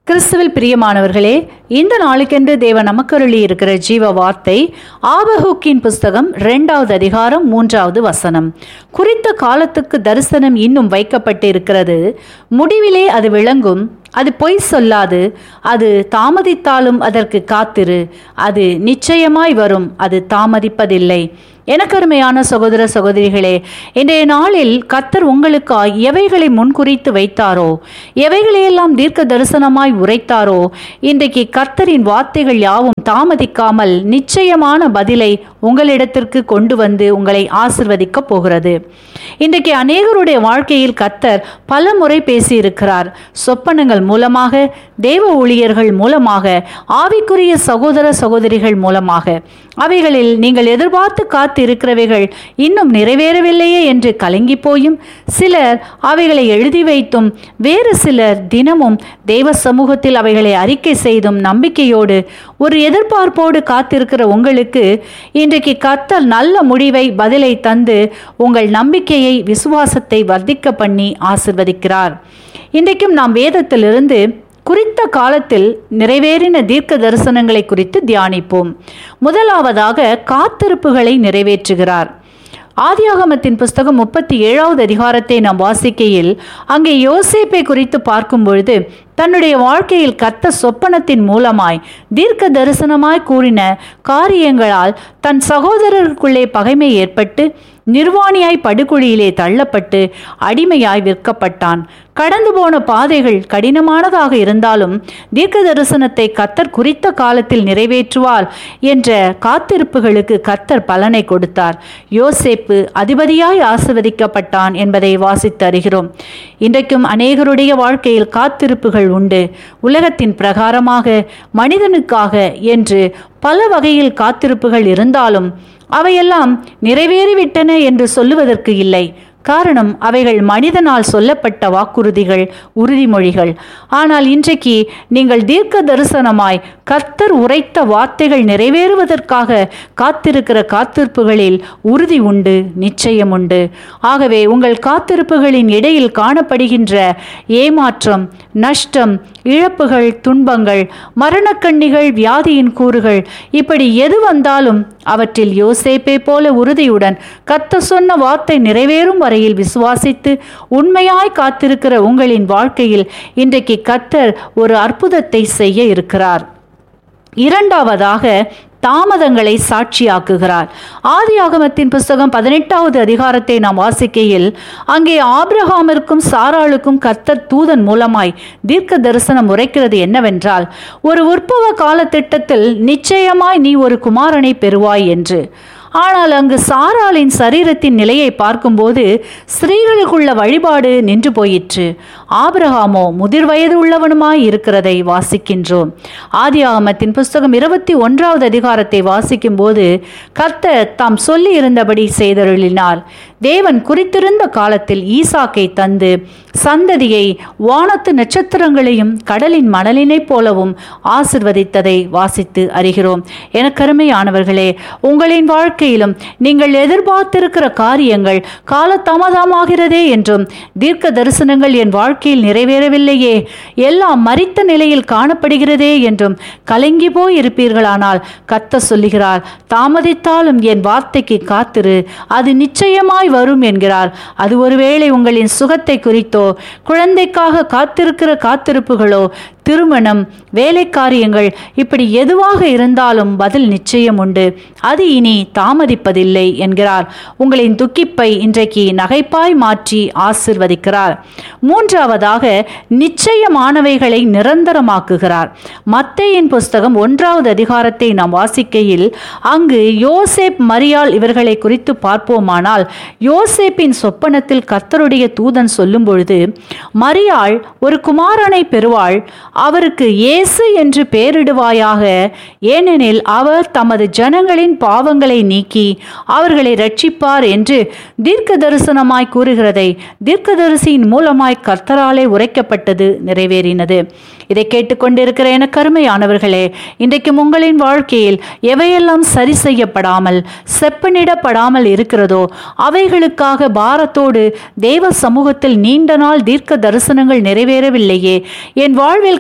கிறிஸ்துவில் பிரியமானவர்களே இந்த நாளுக்கென்று தேவன் நமக்கருளி இருக்கிற ஜீவ வார்த்தை ஆபஹூக்கின் புஸ்தகம் இரண்டாவது அதிகாரம் மூன்றாவது வசனம் குறித்த காலத்துக்கு தரிசனம் இன்னும் வைக்கப்பட்டு இருக்கிறது முடிவிலே அது விளங்கும் அது பொய் சொல்லாது அது தாமதித்தாலும் அதற்கு காத்திரு அது நிச்சயமாய் வரும் அது தாமதிப்பதில்லை எனக்கருமையான சகோதர சகோதரிகளே இன்றைய நாளில் கத்தர் உங்களுக்காய் எவைகளை முன்குறித்து வைத்தாரோ எவைகளையெல்லாம் தீர்க்க தரிசனமாய் உரைத்தாரோ இன்றைக்கு கர்த்தரின் வார்த்தைகள் யாவும் தாமதிக்காமல் நிச்சயமான பதிலை உங்களிடத்திற்கு கொண்டு வந்து உங்களை ஆசிர்வதிக்க போகிறது இன்றைக்கு அநேகருடைய வாழ்க்கையில் கத்தர் பல முறை பேசியிருக்கிறார் சொப்பனங்கள் மூலமாக தேவ ஊழியர்கள் மூலமாக ஆவிக்குரிய சகோதர சகோதரிகள் மூலமாக அவைகளில் நீங்கள் எதிர்பார்த்து காத்து இருக்கிறவைகள் இன்னும் நிறைவேறவில்லையே என்று கலங்கி போயும் சிலர் அவைகளை எழுதி வைத்தும் வேறு சிலர் தினமும் தெய்வ சமூகத்தில் அவைகளை அறிக்கை செய்தும் நம்பிக்கையோடு ஒரு எதிர்பார்ப்போடு காத்திருக்கிற உங்களுக்கு இன்றைக்கு கத்தல் நல்ல முடிவை பதிலை தந்து உங்கள் நம்பிக்கையை விசுவாசத்தை வர்த்திக்க பண்ணி ஆசிர்வதிக்கிறார் இன்றைக்கும் நாம் வேதத்திலிருந்து குறித்த காலத்தில் நிறைவேறின தீர்க்க தரிசனங்களை குறித்து தியானிப்போம் முதலாவதாக காத்திருப்புகளை நிறைவேற்றுகிறார் ஆதியாகமத்தின் புஸ்தகம் முப்பத்தி ஏழாவது அதிகாரத்தை நாம் வாசிக்கையில் அங்கே யோசேப்பை குறித்து பார்க்கும் பொழுது தன்னுடைய வாழ்க்கையில் கத்த சொப்பனத்தின் மூலமாய் தீர்க்க தரிசனமாய் கூறின காரியங்களால் தன் சகோதரருக்குள்ளே பகைமை ஏற்பட்டு நிர்வாணியாய் படுகுழியிலே தள்ளப்பட்டு அடிமையாய் விற்கப்பட்டான் கடந்து போன பாதைகள் கடினமானதாக இருந்தாலும் தீர்க்க தரிசனத்தை கத்தர் குறித்த காலத்தில் நிறைவேற்றுவார் என்ற காத்திருப்புகளுக்கு கத்தர் பலனை கொடுத்தார் யோசேப்பு அதிபதியாய் ஆசிர்வதிக்கப்பட்டான் என்பதை வாசித்து அறிகிறோம் இன்றைக்கும் அநேகருடைய வாழ்க்கையில் காத்திருப்புகள் உண்டு உலகத்தின் பிரகாரமாக மனிதனுக்காக என்று பல வகையில் காத்திருப்புகள் இருந்தாலும் அவையெல்லாம் நிறைவேறிவிட்டன என்று சொல்லுவதற்கு இல்லை காரணம் அவைகள் மனிதனால் சொல்லப்பட்ட வாக்குறுதிகள் உறுதிமொழிகள் ஆனால் இன்றைக்கு நீங்கள் தீர்க்க தரிசனமாய் கர்த்தர் உரைத்த வார்த்தைகள் நிறைவேறுவதற்காக காத்திருக்கிற காத்திருப்புகளில் உறுதி உண்டு நிச்சயம் உண்டு ஆகவே உங்கள் காத்திருப்புகளின் இடையில் காணப்படுகின்ற ஏமாற்றம் நஷ்டம் இழப்புகள் துன்பங்கள் மரணக்கண்ணிகள் வியாதியின் கூறுகள் இப்படி எது வந்தாலும் அவற்றில் யோசேப்பை போல உறுதியுடன் கத்த சொன்ன வார்த்தை நிறைவேறும் வரையில் விசுவாசித்து உண்மையாய் காத்திருக்கிற உங்களின் வாழ்க்கையில் இன்றைக்கு கத்தர் ஒரு அற்புதத்தை செய்ய இருக்கிறார் இரண்டாவதாக தாமதங்களை சாட்சியாக்குகிறார் ஆதி ஆகமத்தின் புஸ்தகம் பதினெட்டாவது அதிகாரத்தை நாம் வாசிக்கையில் அங்கே ஆப்ரஹாமிற்கும் சாராளுக்கும் கர்த்தர் தூதன் மூலமாய் தீர்க்க தரிசனம் உரைக்கிறது என்னவென்றால் ஒரு உற்பவ கால திட்டத்தில் நிச்சயமாய் நீ ஒரு குமாரனை பெறுவாய் என்று ஆனால் அங்கு சாராளின் சரீரத்தின் நிலையை பார்க்கும்போது ஸ்திரீகளுக்குள்ள வழிபாடு நின்று போயிற்று ஆபிரகாமோ முதிர் வயது உள்ளவனுமாய் இருக்கிறதை வாசிக்கின்றோம் ஆதி ஆகமத்தின் புஸ்தகம் இருபத்தி ஒன்றாவது அதிகாரத்தை வாசிக்கும் போது கர்த்தர் தாம் சொல்லி இருந்தபடி செய்தருளினார் தேவன் குறித்திருந்த காலத்தில் ஈசாக்கை தந்து சந்ததியை வானத்து நட்சத்திரங்களையும் கடலின் மணலினைப் போலவும் ஆசிர்வதித்ததை வாசித்து அறிகிறோம் எனக்கருமையானவர்களே உங்களின் வாழ்க்கையிலும் நீங்கள் எதிர்பார்த்திருக்கிற காரியங்கள் காலதாமதமாகிறதே என்றும் தீர்க்க தரிசனங்கள் என் வாழ்க்கையில் நிறைவேறவில்லையே எல்லாம் மறித்த நிலையில் காணப்படுகிறதே என்றும் கலங்கி போய் இருப்பீர்களானால் கத்த சொல்லுகிறார் தாமதித்தாலும் என் வார்த்தைக்கு காத்திரு அது நிச்சயமாய் வரும் என்கிறார் அது ஒருவேளை உங்களின் சுகத்தை குறித்தோ குழந்தைக்காக காத்திருக்கிற காத்திருப்புகளோ திருமணம் வேலை காரியங்கள் இப்படி எதுவாக இருந்தாலும் பதில் நிச்சயம் உண்டு அது இனி தாமதிப்பதில்லை என்கிறார் உங்களின் துக்கிப்பை இன்றைக்கு நகைப்பாய் மாற்றி ஆசிர்வதிக்கிறார் மூன்றாவதாக நிச்சயமானவைகளை நிரந்தரமாக்குகிறார் மத்தேயின் புஸ்தகம் ஒன்றாவது அதிகாரத்தை நாம் வாசிக்கையில் அங்கு யோசேப் மரியாள் இவர்களை குறித்து பார்ப்போமானால் யோசேப்பின் சொப்பனத்தில் கர்த்தருடைய தூதன் சொல்லும் பொழுது மரியாள் ஒரு குமாரனை பெறுவாள் அவருக்கு இயேசு என்று பெயரிடுவாயாக ஏனெனில் அவர் தமது ஜனங்களின் பாவங்களை நீக்கி அவர்களை ரட்சிப்பார் என்று தீர்க்க தரிசனமாய் கூறுகிறதை தீர்க்கதரிசியின் மூலமாய் கர்த்தராலே உரைக்கப்பட்டது நிறைவேறினது இதை கேட்டுக்கொண்டிருக்கிற என கருமையானவர்களே இன்றைக்கும் உங்களின் வாழ்க்கையில் எவையெல்லாம் சரி செய்யப்படாமல் செப்பனிடப்படாமல் இருக்கிறதோ அவைகளுக்காக பாரத்தோடு தேவ சமூகத்தில் நீண்ட நாள் தீர்க்க தரிசனங்கள் நிறைவேறவில்லையே என் வாழ்வில்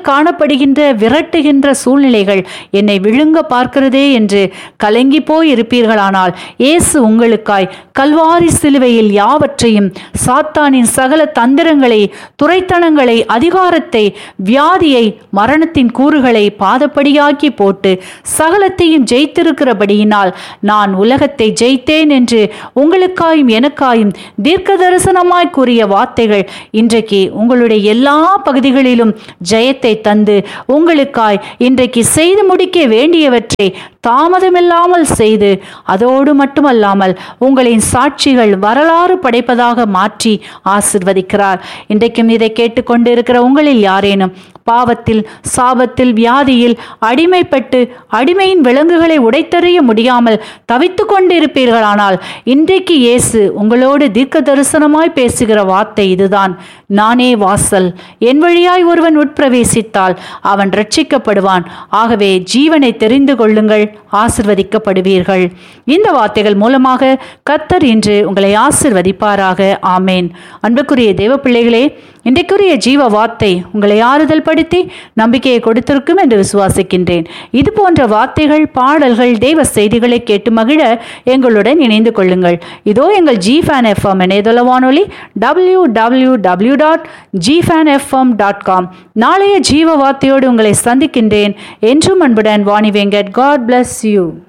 காணப்படுகின்ற விரட்டுகின்ற சூழ்நிலைகள் என்னை விழுங்க பார்க்கிறதே என்று கலங்கி போய் இருப்பீர்களானால் இயேசு உங்களுக்காய் கல்வாரி சிலுவையில் யாவற்றையும் சாத்தானின் சகல தந்திரங்களை துரைத்தனங்களை அதிகாரத்தை வியாதியை மரணத்தின் கூறுகளை பாதப்படியாக்கி போட்டு சகலத்தையும் ஜெயித்திருக்கிறபடியினால் நான் உலகத்தை ஜெயித்தேன் என்று உங்களுக்காயும் எனக்காயும் தீர்க்க தரிசனமாய் கூறிய வார்த்தைகள் இன்றைக்கு உங்களுடைய எல்லா பகுதிகளிலும் ஜெயத்தை தந்து உங்களுக்காய் இன்றைக்கு செய்து முடிக்க வேண்டியவற்றை தாமதமில்லாமல் செய்து அதோடு மட்டுமல்லாமல் உங்களின் சாட்சிகள் வரலாறு படைப்பதாக மாற்றி ஆசிர்வதிக்கிறார் இன்றைக்கும் இதை கேட்டுக்கொண்டிருக்கிற உங்களில் யாரேனும் பாவத்தில் சாபத்தில் வியாதியில் அடிமைப்பட்டு அடிமையின் விலங்குகளை உடைத்தறிய முடியாமல் தவித்து கொண்டிருப்பீர்களானால் இன்றைக்கு இயேசு உங்களோடு தீர்க்க தரிசனமாய் பேசுகிற வார்த்தை இதுதான் நானே வாசல் என் வழியாய் ஒருவன் உட்பிரவேசித்தால் அவன் ரட்சிக்கப்படுவான் ஆகவே ஜீவனை தெரிந்து கொள்ளுங்கள் ஆசிர்வதிக்கப்படுவீர்கள் இந்த வார்த்தைகள் மூலமாக கத்தர் இன்று உங்களை ஆசிர்வதிப்பாராக ஆமேன் அன்புக்குரிய தேவ பிள்ளைகளே இன்றைக்குரிய ஜீவ வார்த்தை உங்களை ஆறுதல் படுத்தி நம்பிக்கையை கொடுத்திருக்கும் என்று விசுவாசிக்கின்றேன் இது போன்ற வார்த்தைகள் பாடல்கள் தெய்வ செய்திகளை கேட்டு மகிழ எங்களுடன் இணைந்து கொள்ளுங்கள் இதோ எங்கள் ஜி ஃபேன் எஃப்எம் இணையதள வானொலி W W W dot G fan FM dot com நாளைய ஜீவ வார்த்தையோடு உங்களை சந்திக்கின்றேன் என்றும் அன்புடன் Vani Venkat God bless you